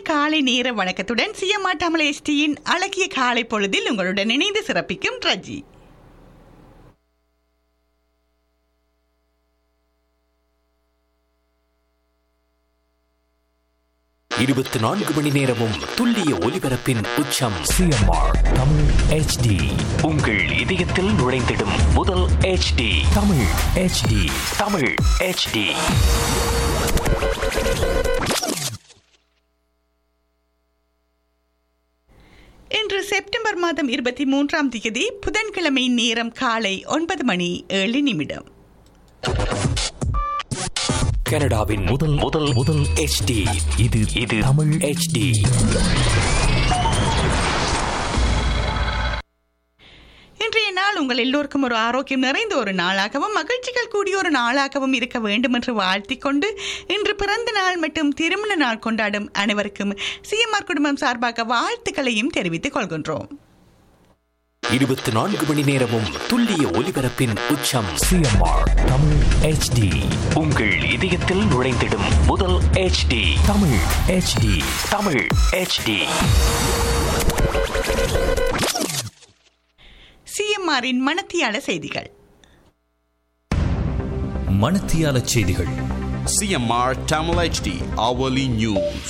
காலை நேர வணக்கத்துடன் சிஎம்ஆ தமிழ் எஸ்டியின் அழகிய காலை பொழுதில் உங்களுடன் இணைந்து சிறப்பிக்கும் ரஜி இருபத்தி நான்கு மணி நேரமும் துல்லிய ஒலிபரப்பின் உச்சம் சிஎம்ஆர் தமிழ் ஹெச்டி உங்கள் இதயத்தில் நுழைந்திடும் முதல் HD Tamil HD Tamil HD இன்று செப்டம்பர் மாதம் இருபத்தி மூன்றாம் தேதி புதன்கிழமை நேரம் காலை ஒன்பது மணி ஏழு நிமிடம் கனடாவின் முதல் முதல் முதல் HD இது இது தமிழ் HD இன்றைய நாள் உங்கள் எல்லோருக்கும் ஒரு ஆரோக்கியம் நிறைந்த ஒரு நாளாகவும் மகிழ்ச்சிகள் கூடிய ஒரு நாளாகவும் இருக்க வேண்டும் என்று வாழ்த்திக் கொண்டு இன்று பிறந்த நாள் மற்றும் திருமண நாள் கொண்டாடும் அனைவருக்கும் சிஎம்ஆர் குடும்பம் சார்பாக வாழ்த்துக்களையும் தெரிவித்துக் கொள்கின்றோம் இருபத்தி நான்கு மணி நேரமும் துல்லிய ஒலிபரப்பின் உச்சம் சிஎம்ஆர் தமிழ் ஹெச்டி உங்கள் இதயத்தில் நுழைந்திடும் முதல் HD Tamil HD Tamil HD சிஎம்ஆரின் மனத்தியால செய்திகள் மணத்தியால செய்திகள் CMR Tamil HD hourly news.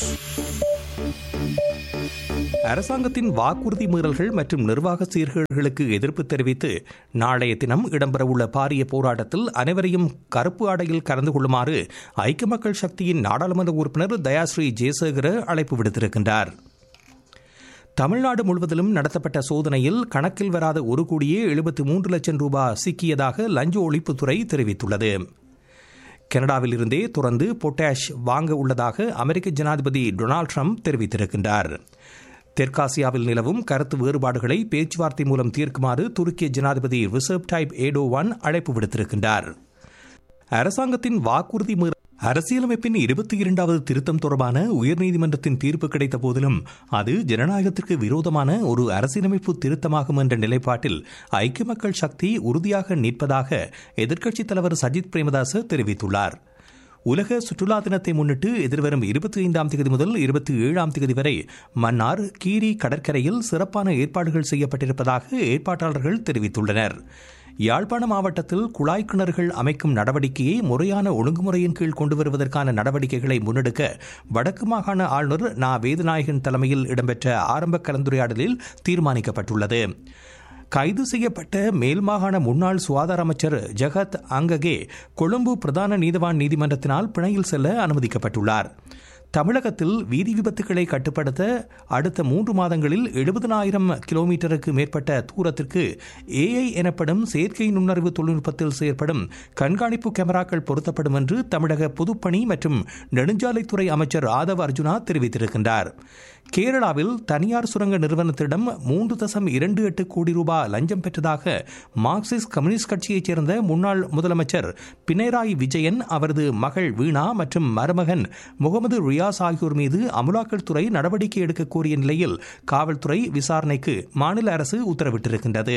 அரசாங்கத்தின் வாக்குறுதி மீறல்கள் மற்றும் நிர்வாக சீர்கேடுகளுக்கு எதிர்ப்பு தெரிவித்து நாளைய தினம் இடம்பெறவுள்ள பாரிய போராட்டத்தில் அனைவரையும் கருப்பு ஆடையில் கலந்து கொள்ளுமாறு ஐக்கிய மக்கள் சக்தியின் நாடாளுமன்ற உறுப்பினர் தயாஸ்ரீ ஜெயசேகர அழைப்பு விடுத்திருக்கின்றார் தமிழ்நாடு முழுவதிலும் நடத்தப்பட்ட சோதனையில் கணக்கில் வராத ஒரு கோடியே எழுபத்தி மூன்று லட்சம் ரூபாய் சிக்கியதாக லஞ்ச ஒழிப்புத்துறை தெரிவித்துள்ளது கனடாவில் இருந்தே தொடர்ந்து பொட்டாஷ் வாங்க உள்ளதாக அமெரிக்க ஜனாதிபதி டொனால்ட் ட்ரம்ப் தெரிவித்திருக்கின்றார் தெற்காசியாவில் நிலவும் கருத்து வேறுபாடுகளை பேச்சுவார்த்தை மூலம் தீர்க்குமாறு துருக்கிய ஜனாதிபதி ரிசர்வ் டைப் ஏடோவான் அழைப்பு விடுத்திருக்கின்றார் அரசாங்கத்தின் வாக்குறுதி மீற அரசியலமைப்பின் இருபத்தி இரண்டாவது திருத்தம் தொடர்பான உயர்நீதிமன்றத்தின் தீர்ப்பு கிடைத்த போதிலும் அது ஜனநாயகத்திற்கு விரோதமான ஒரு அரசியலமைப்பு திருத்தமாகும் என்ற நிலைப்பாட்டில் ஐக்கிய மக்கள் சக்தி உறுதியாக நிற்பதாக எதிர்க்கட்சித் தலைவர் சஜித் பிரேமதாச தெரிவித்துள்ளார் உலக சுற்றுலா தினத்தை முன்னிட்டு எதிர்வரும் இருபத்தி ஐந்தாம் தேதி முதல் இருபத்தி ஏழாம் தேதி வரை மன்னார் கீரி கடற்கரையில் சிறப்பான ஏற்பாடுகள் செய்யப்பட்டிருப்பதாக ஏற்பாட்டாளர்கள் தெரிவித்துள்ளனர் யாழ்ப்பாண மாவட்டத்தில் குழாய் கிணறுகள் அமைக்கும் நடவடிக்கையை முறையான ஒழுங்குமுறையின் கீழ் கொண்டு வருவதற்கான நடவடிக்கைகளை முன்னெடுக்க வடக்கு மாகாண ஆளுநர் நா வேதநாயகன் தலைமையில் இடம்பெற்ற ஆரம்ப கலந்துரையாடலில் தீர்மானிக்கப்பட்டுள்ளது கைது செய்யப்பட்ட மேல் மாகாண முன்னாள் சுகாதார அமைச்சர் ஜெகத் அங்ககே கொழும்பு பிரதான நீதவான் நீதிமன்றத்தினால் பிணையில் செல்ல அனுமதிக்கப்பட்டுள்ளார் தமிழகத்தில் வீதி விபத்துகளை கட்டுப்படுத்த அடுத்த மூன்று மாதங்களில் எழுபதனாயிரம் கிலோமீட்டருக்கு மேற்பட்ட தூரத்திற்கு ஏஐ எனப்படும் செயற்கை நுண்ணறிவு தொழில்நுட்பத்தில் செயற்படும் கண்காணிப்பு கேமராக்கள் பொருத்தப்படும் என்று தமிழக பொதுப்பணி மற்றும் நெடுஞ்சாலைத்துறை அமைச்சர் ஆதவ் அர்ஜுனா தெரிவித்திருக்கின்றார் கேரளாவில் தனியார் சுரங்க நிறுவனத்திடம் மூன்று தசம் இரண்டு எட்டு கோடி ரூபாய் லஞ்சம் பெற்றதாக மார்க்சிஸ்ட் கம்யூனிஸ்ட் கட்சியைச் சேர்ந்த முன்னாள் முதலமைச்சர் பினராயி விஜயன் அவரது மகள் வீணா மற்றும் மருமகன் முகமது ரியாஸ் ஆகியோர் மீது அமலாக்கல் துறை நடவடிக்கை எடுக்க கோரிய நிலையில் காவல்துறை விசாரணைக்கு மாநில அரசு உத்தரவிட்டிருக்கின்றது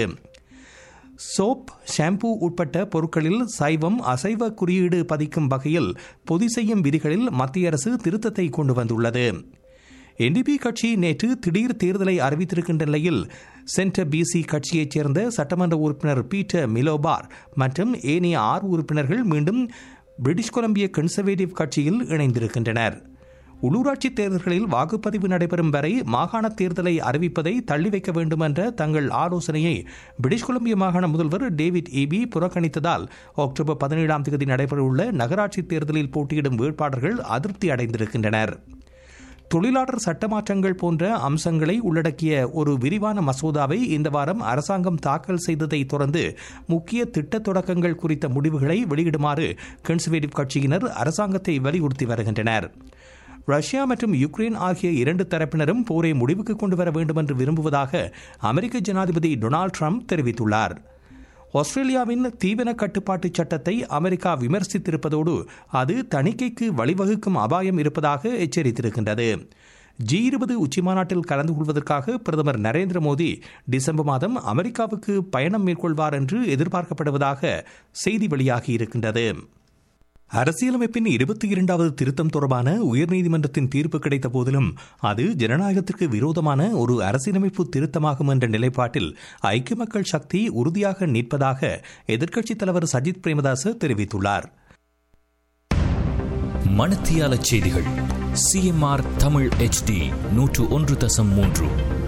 சோப் ஷாம்பு உட்பட்ட பொருட்களில் சைவம் அசைவ குறியீடு பதிக்கும் வகையில் பொதி செய்யும் விதிகளில் மத்திய அரசு திருத்தத்தை கொண்டு வந்துள்ளது என்டிபி கட்சி நேற்று திடீர் தேர்தலை அறிவித்திருக்கின்ற நிலையில் சென்டர் பிசி கட்சியைச் சேர்ந்த சட்டமன்ற உறுப்பினர் பீட்டர் மிலோபார் மற்றும் ஏனைய ஆறு உறுப்பினர்கள் மீண்டும் பிரிட்டிஷ் கொலம்பிய கன்சர்வேட்டிவ் கட்சியில் இணைந்திருக்கின்றனர் உள்ளூராட்சி தேர்தல்களில் வாக்குப்பதிவு நடைபெறும் வரை மாகாண தேர்தலை அறிவிப்பதை தள்ளி வைக்க வேண்டும் என்ற தங்கள் ஆலோசனையை பிரிட்டிஷ் கொலம்பிய மாகாண முதல்வர் டேவிட் ஈபி புறக்கணித்ததால் அக்டோபர் பதினேழாம் தேதி நடைபெறவுள்ள நகராட்சி தேர்தலில் போட்டியிடும் வேட்பாளர்கள் அதிருப்தி அடைந்திருக்கின்றனர் தொழிலாளர் சட்ட மாற்றங்கள் போன்ற அம்சங்களை உள்ளடக்கிய ஒரு விரிவான மசோதாவை இந்த வாரம் அரசாங்கம் தாக்கல் செய்ததை தொடர்ந்து முக்கிய திட்ட தொடக்கங்கள் குறித்த முடிவுகளை வெளியிடுமாறு கன்சர்வேட்டிவ் கட்சியினர் அரசாங்கத்தை வலியுறுத்தி வருகின்றனர் ரஷ்யா மற்றும் யுக்ரைன் ஆகிய இரண்டு தரப்பினரும் போரை முடிவுக்கு கொண்டு வர வேண்டும் என்று விரும்புவதாக அமெரிக்க ஜனாதிபதி டொனால்டு ட்ரம்ப் தெரிவித்துள்ளார் ஆஸ்திரேலியாவின் தீவன கட்டுப்பாட்டு சட்டத்தை அமெரிக்கா விமர்சித்திருப்பதோடு அது தணிக்கைக்கு வழிவகுக்கும் அபாயம் இருப்பதாக எச்சரித்திருக்கின்றது ஜி இருபது உச்சிமாநாட்டில் கலந்து கொள்வதற்காக பிரதமர் நரேந்திர மோடி டிசம்பர் மாதம் அமெரிக்காவுக்கு பயணம் மேற்கொள்வார் என்று எதிர்பார்க்கப்படுவதாக செய்தி வெளியாகியிருக்கின்றது அரசியலமைப்பின் இருபத்தி இரண்டாவது திருத்தம் தொடர்பான உயர்நீதிமன்றத்தின் தீர்ப்பு கிடைத்த போதிலும் அது ஜனநாயகத்திற்கு விரோதமான ஒரு அரசியலமைப்பு திருத்தமாகும் என்ற நிலைப்பாட்டில் ஐக்கிய மக்கள் சக்தி உறுதியாக நிற்பதாக எதிர்க்கட்சித் தலைவர் சஜித் பிரேமதாச தெரிவித்துள்ளார் மணத்தியால செய்திகள் சிஎம்ஆர் தமிழ் HD நூற்று ஒன்று தசம் மூன்று